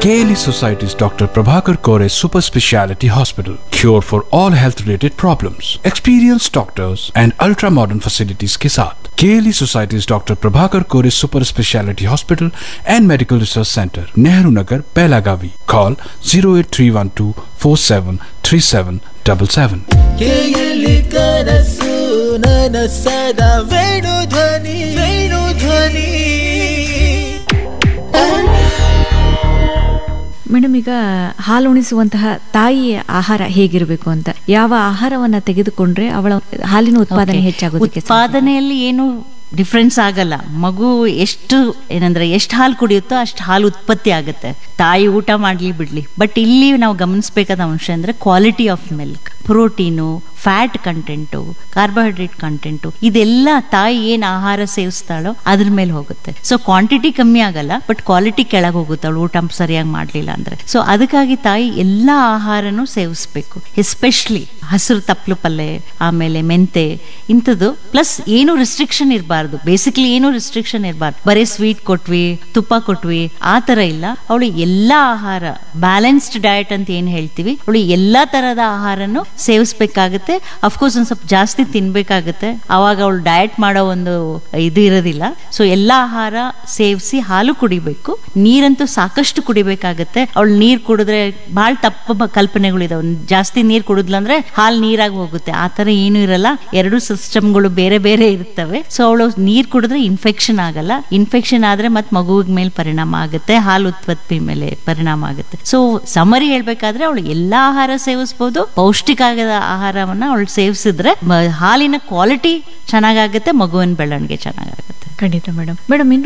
KLE Society's Dr. Prabhakar Kore Super Speciality Hospital. Cure for all health related problems. Experienced doctors and ultra modern facilities के साथ KLE Society's Dr. Prabhakar Kore Super Speciality Hospital and Medical Research Center, Nehru Nagar, Pelagavi. Call 08312 473777. ಕೇಯಲಿ ಕನಸು ನನಸದ ವೇಣು ಧ್ವನಿ ವೇಣು ಧ್ವನಿ madam ಈಗ ಹಾಲು ಉಣಿಸುವಂತಹ ತಾಯಿಯ ಆಹಾರ ಹೇಗಿರಬೇಕು ಅಂತ ಯಾವ ಆಹಾರವನ್ನ ತೆಗೆದುಕೊಂಡ್ರೆ ಅವಳ ಹಾಲಿನ ಉತ್ಪಾದನೆ Okay. ಹೆಚ್ಚಾಗೋದಕ್ಕೆ ಸಾಧ್ಯ? ಉತ್ಪಾದನೆಯಲ್ಲಿ ಏನು ಡಿಫ್ರೆನ್ಸ್ ಆಗಲ್ಲ ಮಗು ಎಷ್ಟು ಏನಂದ್ರೆ ಎಷ್ಟು ಹಾಲು ಕುಡಿಯುತ್ತೋ ಅಷ್ಟು ಹಾಲು ಉತ್ಪತ್ತಿ ಆಗುತ್ತೆ ತಾಯಿ ಊಟ ಮಾಡ್ಲಿ ಬಿಡ್ಲಿ ಬಟ್ ಇಲ್ಲಿ ನಾವು ಗಮನಿಸಬೇಕಾದ ಅಂಶ ಅಂದ್ರೆ quality of milk protein fat content carbohydrate content ಇದೆಲ್ಲ ತಾಯಿ ಏನು ಆಹಾರ ಸೇವಿಸ್ತಾಳೋ ಅದ್ರ ಮೇಲೆ ಹೋಗುತ್ತೆ ಸೊ ಕ್ವಾಂಟಿಟಿ ಕಮ್ಮಿ ಆಗಲ್ಲ ಬಟ್ ಕ್ವಾಲಿಟಿ ಕೆಳಗೆ ಹೋಗುತ್ತೆ ಅವಳು ಊಟ ಸರಿಯಾಗಿ ಮಾಡಲಿಲ್ಲ ಅಂದ್ರೆ ಸೊ ಅದಕ್ಕಾಗಿ ತಾಯಿ ಎಲ್ಲ ಆಹಾರನೂ ಸೇವಿಸ್ಬೇಕು ಎಸ್ಪೆಷಲಿ ಹಸಿರು ತಪ್ಪಲು ಪಲ್ಲೆ ಆಮೇಲೆ ಮೆಂತೆ ಇಂಥದ್ದು ಪ್ಲಸ್ ಏನು ರಿಸ್ಟ್ರಿಕ್ಷನ್ ಇರಬಾರ್ದು ಬೇಸಿಕ್ಲಿ ಏನು ರಿಸ್ಟ್ರಿಕ್ಷನ್ ಇರಬಾರ್ದು ಬರೀ ಸ್ವೀಟ್ ಕೊಟ್ವಿ ತುಪ್ಪ ಕೊಟ್ವಿ ಆ ತರ ಇಲ್ಲ ಅವಳು ಎಲ್ಲಾ ಆಹಾರ ಬ್ಯಾಲೆನ್ಸ್ಡ್ ಡಯಟ್ ಅಂತ ಏನ್ ಹೇಳ್ತೀವಿ ಅವಳು ಎಲ್ಲಾ ತರದ ಆಹಾರನು ಸೇವಿಸ್ಬೇಕಾಗತ್ತೆ ಅಫ್ಕೋರ್ಸ್ ಒಂದ್ ಸ್ವಲ್ಪ ಜಾಸ್ತಿ ತಿನ್ಬೇಕಾಗತ್ತೆ ಅವಾಗ ಅವಳು ಡಯಟ್ ಮಾಡೋ ಒಂದು ಇದು ಇರೋದಿಲ್ಲ ಸೊ ಎಲ್ಲಾ ಆಹಾರ ಸೇವಿಸಿ ಹಾಲು ಕುಡಿಬೇಕು ನೀರಂತೂ ಸಾಕಷ್ಟು ಕುಡಿಬೇಕಾಗತ್ತೆ ಅವಳು ನೀರ್ ಕುಡಿದ್ರೆ ಬಹಳ ತಪ್ಪ ಬ- ಕಲ್ಪನೆಗಳಿದಾವೆ ಜಾಸ್ತಿ ನೀರ್ ಕುಡಿದ್ಲ ಅಂದ್ರೆ ಹಾಲು ನೀರಾಗಿ ಹೋಗುತ್ತೆ ಆ ತರ ಏನು ಇರಲ್ಲ ಎರಡು ಸಿಸ್ಟಮ್ಗಳು ಬೇರೆ ಬೇರೆ ಇರ್ತವೆ ಸೊ ಅವಳು ನೀರ್ ಕುಡಿದ್ರೆ ಇನ್ಫೆಕ್ಷನ್ ಆಗಲ್ಲ ಇನ್ಫೆಕ್ಷನ್ ಆದ್ರೆ ಮತ್ ಮಗುವಿನ ಮೇಲೆ ಪರಿಣಾಮ ಆಗುತ್ತೆ ಹಾಲು ಉತ್ಪತ್ತಿ ಮೇಲೆ ಪರಿಣಾಮ ಆಗುತ್ತೆ ಸೊ ಸಮರಿ ಹೇಳ್ಬೇಕಾದ್ರೆ ಅವಳು ಎಲ್ಲಾ ಆಹಾರ ಸೇವಿಸ್ಬೋದು ಪೌಷ್ಟಿಕ ಆಗದ ಆಹಾರವನ್ನ ಅವಳು ಸೇವಿಸಿದ್ರೆ ಮ- ಹಾಲಿನ ಕ್ವಾಲಿಟಿ ಚೆನ್ನಾಗಾಗುತ್ತೆ ಮಗುವಿನ ಬೆಳವಣಿಗೆ ಚೆನ್ನಾಗಾಗುತ್ತೆ ಖಂಡಿತ ಮೇಡಮ್ ಮೇಡಮ್ ಇನ್ನು